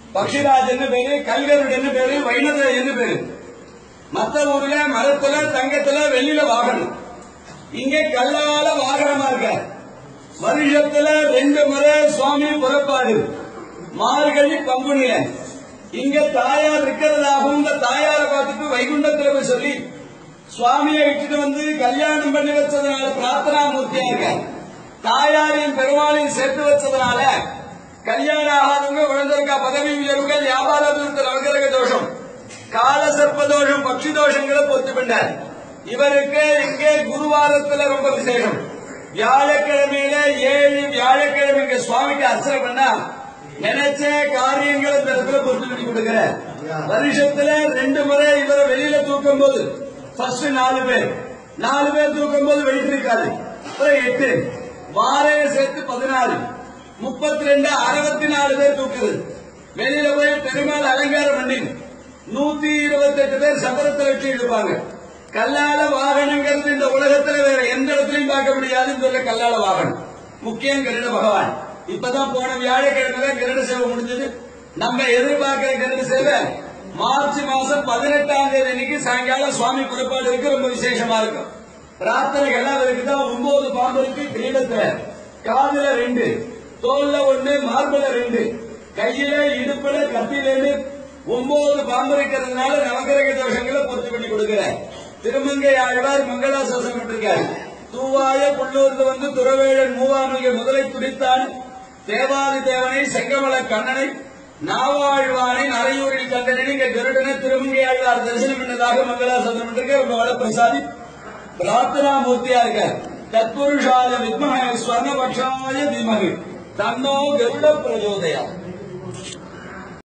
பக்ஷிராஜ் என்ன பேரு கல்கருடு என்ன பேரு வைணத என்ன பேரு மத்த ஊர்ல மரத்துல தங்கத்துல வெள்ளில வாகனம் இங்க கல்லால வாகனமா இருக்க வருஷத்துல ரெண்டு முறை சுவாமி புறப்பாடு மார்கழி பங்குனில இங்க தாயார் இருக்கிறதாகவும் இந்த தாயாரை பார்த்துட்டு வைகுண்டத்துல போய் சொல்லி சுவாமியை விட்டுட்டு வந்து கல்யாணம் பண்ணி வச்சதுனால பிரார்த்தனா மூர்த்தியா இருக்க தாயாரின் பெருமாளையும் சேர்த்து வச்சதுனால கல்யாணம் ஆகாதவங்க குழந்தைக்கா பதவி உயர்வுகள் வியாபார அபிவிருத்தி நவகிரக தோஷம் கால சர்ப்ப தோஷம் பக்ஷி தோஷங்களை பொத்து பண்ணார் இவருக்கு இங்கே குருவாரத்துல ரொம்ப விசேஷம் வியாழக்கிழமையில ஏழு வியாழக்கிழமை இங்க சுவாமிக்கு அர்ச்சனை பண்ணா நினைச்ச காரியங்களை இந்த இடத்துல பொறுத்து பண்ணி கொடுக்கிற வருஷத்துல ரெண்டு முறை இவரை வெளியில தூக்கும் போது ஃபர்ஸ்ட் நாலு பேர் நாலு பேர் தூக்கும் போது வெயிட் இருக்காது அப்புறம் எட்டு வாரைய சேர்த்து பதினாறு முப்பத்தி ரெண்டு அறுபத்தி நாலு பேர் தூக்குது வெளியில போய் பெருமாள் அலங்காரம் பண்ணி நூத்தி இருபத்தி எட்டு பேர் சபரத்தில் வச்சு இழுப்பாங்க கல்லால வாகனங்கிறது இந்த உலகத்துல வேற எந்த இடத்துலயும் பார்க்க முடியாதுன்னு சொல்ல கல்லால வாகனம் முக்கியம் கருட பகவான் இப்பதான் போன வியாழக்கிழமை தான் கருட சேவை முடிஞ்சது நம்ம எதிர்பார்க்கிற கருட சேவை மார்ச் மாசம் பதினெட்டாம் தேதி அன்னைக்கு சாயங்காலம் சுவாமி புறப்பாடு இருக்கு ரொம்ப விசேஷமா இருக்கும் பிரார்த்தனைகள் எல்லாம் இருக்குதா ஒன்பது பாம்பு இருக்கு கிரீடத்துல காதுல ரெண்டு தோல்ல ஒண்ணு மார்புல ரெண்டு கையில இடுப்புல கத்தில ஒன்பது பாம்பு இருக்கிறதுனால நவகிரக தோஷங்களை பொறுத்து பண்ணி கொடுக்கிறேன் திருமங்கை ஆழ்வார் மங்களாசாசனம் இருக்கார் தூவாய புள்ளூர்ல வந்து துறவேழன் மூவாமிக முதலை துடித்தான் தேவாதி தேவனை செங்கமல கண்ணனை நாவாழ்வானை நரையூரில் கண்டனை இங்க கருடனை திருமங்கை ஆழ்வார் தரிசனம் பண்ணதாக மங்களாசாசனம் இருக்கு ரொம்ப வள பிரசாதி பிரார்த்தனா மூர்த்தியா இருக்க தத்புருஷாய வித்மஹ ஸ்வர்ணபக்ஷாய தீமகி தன்னோ கருட பிரஜோதயா